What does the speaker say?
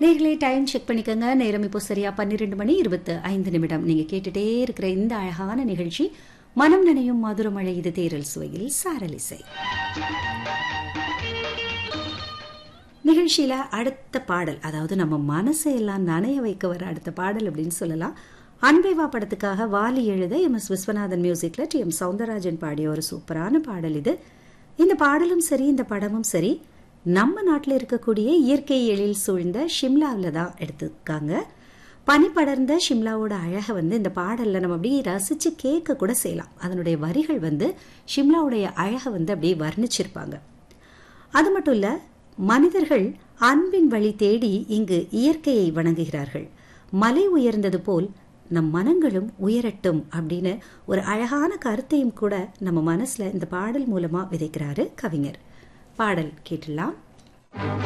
நேர்களே time check பண்ணிக்கோங்க நேரம் இப்போ சரியா பன்னிரெண்டு மணி இருபத்து ஐந்து நிமிடம் நீங்க கேட்டுட்டே இருக்கிற இந்த அழகான நிகழ்ச்சி மனம் நினையும் மதுரமழை இது தேரல் சுவையில் சாரலிசை நிகழ்ச்சியில அடுத்த பாடல் அதாவது நம்ம மனசை எல்லாம் நனைய வைக்க வர அடுத்த பாடல் அப்படின்னு சொல்லலாம் அன்பைவா படத்துக்காக வாலி எழுத எம் எஸ் விஸ்வநாதன் மியூசிக்ல டி எம் சவுந்தரராஜன் பாடிய ஒரு சூப்பரான பாடல் இது இந்த பாடலும் சரி இந்த படமும் சரி நம்ம நாட்டில் இருக்கக்கூடிய இயற்கை எழில் சூழ்ந்த ஷிம்லாவில் தான் எடுத்துருக்காங்க பனி படர்ந்த ஷிம்லாவோட அழகை வந்து இந்த பாடலில் நம்ம அப்படியே ரசித்து கேட்க கூட செய்யலாம் அதனுடைய வரிகள் வந்து ஷிம்லாவுடைய அழகை வந்து அப்படியே வர்ணிச்சிருப்பாங்க அது மட்டும் இல்லை மனிதர்கள் அன்பின் வழி தேடி இங்கு இயற்கையை வணங்குகிறார்கள் மலை உயர்ந்தது போல் நம் மனங்களும் உயரட்டும் அப்படின்னு ஒரு அழகான கருத்தையும் கூட நம்ம மனசுல இந்த பாடல் மூலமா விதைக்கிறாரு கவிஞர் பாடல் கேட்டுலாம்